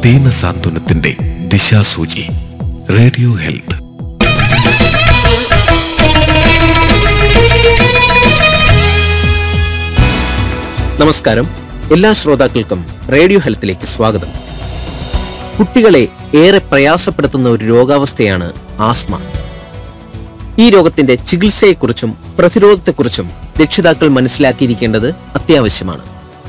ദീന സാന്ത്വനത്തിന്റെ ദിശാസൂചി radio health നമസ്കാരം എല്ലാ ശ്രോതാക്കൾക്കും റേഡിയോ ഹെൽത്തിലേക്ക് സ്വാഗതം കുട്ടികളെ ഏറെ പ്രയാസപ്പെടുത്തുന്ന ഒരു രോഗാവസ്ഥയാണ് ആസ്മ ഈ രോഗത്തിന്റെ ചികിത്സയെക്കുറിച്ചും പ്രതിരോധത്തെക്കുറിച്ചും രക്ഷിതാക്കൾ മനസ്സിലാക്കിയിരിക്കേണ്ടത് അത്യാവശ്യമാണ്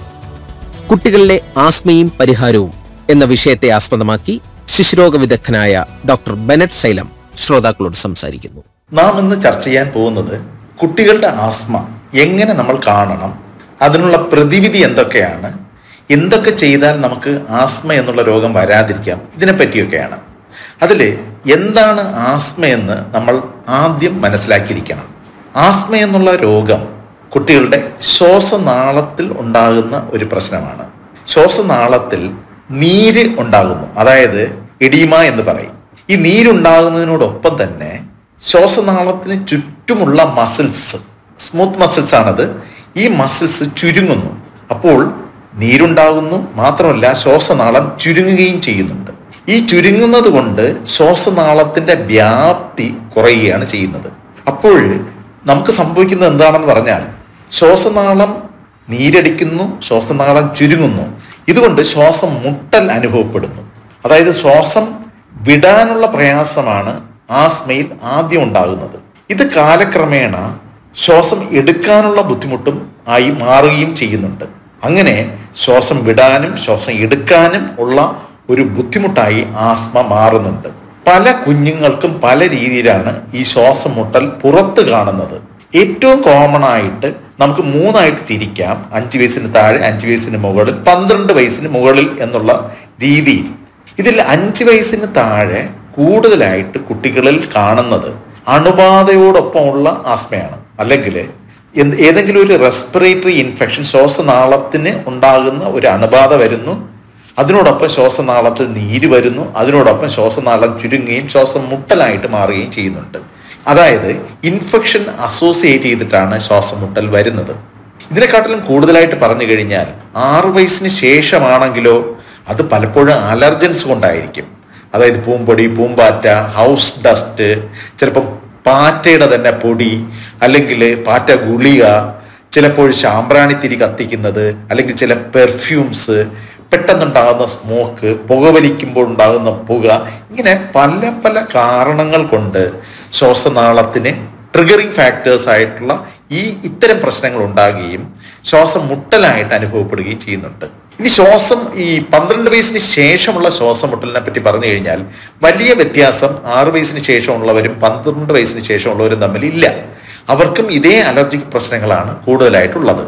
കുട്ടികളിലെ ആസ്മയും പരിഹാരവും എന്ന വിഷയത്തെ ആസ്പദമാക്കി ശിശുരോഗ വിദഗ്ധനായ ഡോക്ടർ ബെനറ്റ് സൈലം ശ്രോതാക്കളോട് സംസാരിക്കുന്നു നാം ഇന്ന് ചർച്ച ചെയ്യാൻ പോകുന്നത് കുട്ടികളുടെ ആസ്മ എങ്ങനെ നമ്മൾ കാണണം അതിനുള്ള പ്രതിവിധി എന്തൊക്കെയാണ് എന്തൊക്കെ ചെയ്താൽ നമുക്ക് ആസ്മ എന്നുള്ള രോഗം വരാതിരിക്കാം ഇതിനെ പറ്റിയൊക്കെയാണ് അതിൽ എന്താണ് ആസ്മ എന്ന് നമ്മൾ ആദ്യം മനസ്സിലാക്കിയിരിക്കണം ആസ്മ എന്നുള്ള രോഗം കുട്ടികളുടെ ശ്വാസനാളത്തിൽ ഉണ്ടാകുന്ന ഒരു പ്രശ്നമാണ് ശ്വാസനാളത്തിൽ നീര് ഉണ്ടാകുന്നു അതായത് എഡീമ എന്ന് പറയും ഈ നീരുണ്ടാകുന്നതിനോടൊപ്പം തന്നെ ശ്വാസനാളത്തിന് ചുറ്റുമുള്ള മസിൽസ് സ്മൂത്ത് മസിൽസ് ആണത് ഈ മസിൽസ് ചുരുങ്ങുന്നു അപ്പോൾ നീരുണ്ടാകുന്നു മാത്രമല്ല ശ്വാസനാളം ചുരുങ്ങുകയും ചെയ്യുന്നുണ്ട് ഈ ചുരുങ്ങുന്നത് കൊണ്ട് ശ്വാസനാളത്തിന്റെ വ്യാപ്തി കുറയുകയാണ് ചെയ്യുന്നത് അപ്പോൾ നമുക്ക് സംഭവിക്കുന്നത് എന്താണെന്ന് പറഞ്ഞാൽ ശ്വാസനാളം നീരടിക്കുന്നു ശ്വാസനാളം ചുരുങ്ങുന്നു ഇതുകൊണ്ട് ശ്വാസം മുട്ടൽ അനുഭവപ്പെടുന്നു അതായത് ശ്വാസം വിടാനുള്ള പ്രയാസമാണ് ആസ്മയിൽ ആദ്യം ഉണ്ടാകുന്നത് ഇത് കാലക്രമേണ ശ്വാസം എടുക്കാനുള്ള ബുദ്ധിമുട്ടും ആയി മാറുകയും ചെയ്യുന്നുണ്ട് അങ്ങനെ ശ്വാസം വിടാനും ശ്വാസം എടുക്കാനും ഉള്ള ഒരു ബുദ്ധിമുട്ടായി ആസ്മ മാറുന്നുണ്ട് പല കുഞ്ഞുങ്ങൾക്കും പല രീതിയിലാണ് ഈ ശ്വാസം മുട്ടൽ പുറത്ത് കാണുന്നത് ഏറ്റവും കോമൺ ആയിട്ട് നമുക്ക് മൂന്നായിട്ട് തിരിക്കാം അഞ്ച് വയസ്സിന് താഴെ അഞ്ച് വയസ്സിന് മുകളിൽ പന്ത്രണ്ട് വയസ്സിന് മുകളിൽ എന്നുള്ള രീതിയിൽ ഇതിൽ അഞ്ച് വയസ്സിന് താഴെ കൂടുതലായിട്ട് കുട്ടികളിൽ കാണുന്നത് അണുബാധയോടൊപ്പമുള്ള ആസ്മയാണ് അല്ലെങ്കിൽ എന്ത് ഏതെങ്കിലും ഒരു റെസ്പിറേറ്ററി ഇൻഫെക്ഷൻ ശ്വാസനാളത്തിന് ഉണ്ടാകുന്ന ഒരു അണുബാധ വരുന്നു അതിനോടൊപ്പം ശ്വാസനാളത്തിൽ നീര് വരുന്നു അതിനോടൊപ്പം ശ്വാസനാളം ചുരുങ്ങുകയും ശ്വാസം മുട്ടലായിട്ട് മാറുകയും ചെയ്യുന്നുണ്ട് അതായത് ഇൻഫെക്ഷൻ അസോസിയേറ്റ് ചെയ്തിട്ടാണ് ശ്വാസം മുട്ടൽ വരുന്നത് ഇതിനെക്കാട്ടിലും കൂടുതലായിട്ട് പറഞ്ഞു കഴിഞ്ഞാൽ ആറു വയസ്സിന് ശേഷമാണെങ്കിലോ അത് പലപ്പോഴും അലർജൻസ് കൊണ്ടായിരിക്കും അതായത് പൂമ്പൊടി പൂമ്പാറ്റ ഹൗസ് ഡസ്റ്റ് ചിലപ്പം പാറ്റയുടെ തന്നെ പൊടി അല്ലെങ്കിൽ പാറ്റ ഗുളിക ചിലപ്പോൾ ശാമ്പ്രാണിത്തിരി കത്തിക്കുന്നത് അല്ലെങ്കിൽ ചില പെർഫ്യൂംസ് പെട്ടെന്നുണ്ടാകുന്ന സ്മോക്ക് പുകവലിക്കുമ്പോൾ ഉണ്ടാകുന്ന പുക ഇങ്ങനെ പല പല കാരണങ്ങൾ കൊണ്ട് ശ്വാസനാളത്തിന് ട്രിഗറിങ് ഫാക്ടേഴ്സ് ആയിട്ടുള്ള ഈ ഇത്തരം പ്രശ്നങ്ങൾ ഉണ്ടാകുകയും ശ്വാസം മുട്ടലായിട്ട് അനുഭവപ്പെടുകയും ചെയ്യുന്നുണ്ട് ഇനി ശ്വാസം ഈ പന്ത്രണ്ട് വയസ്സിന് ശേഷമുള്ള ശ്വാസം മുട്ടലിനെ പറ്റി പറഞ്ഞു കഴിഞ്ഞാൽ വലിയ വ്യത്യാസം ആറ് വയസ്സിന് ശേഷമുള്ളവരും പന്ത്രണ്ട് വയസ്സിന് ശേഷമുള്ളവരും തമ്മിൽ ഇല്ല അവർക്കും ഇതേ അലർജിക് പ്രശ്നങ്ങളാണ് കൂടുതലായിട്ടുള്ളത്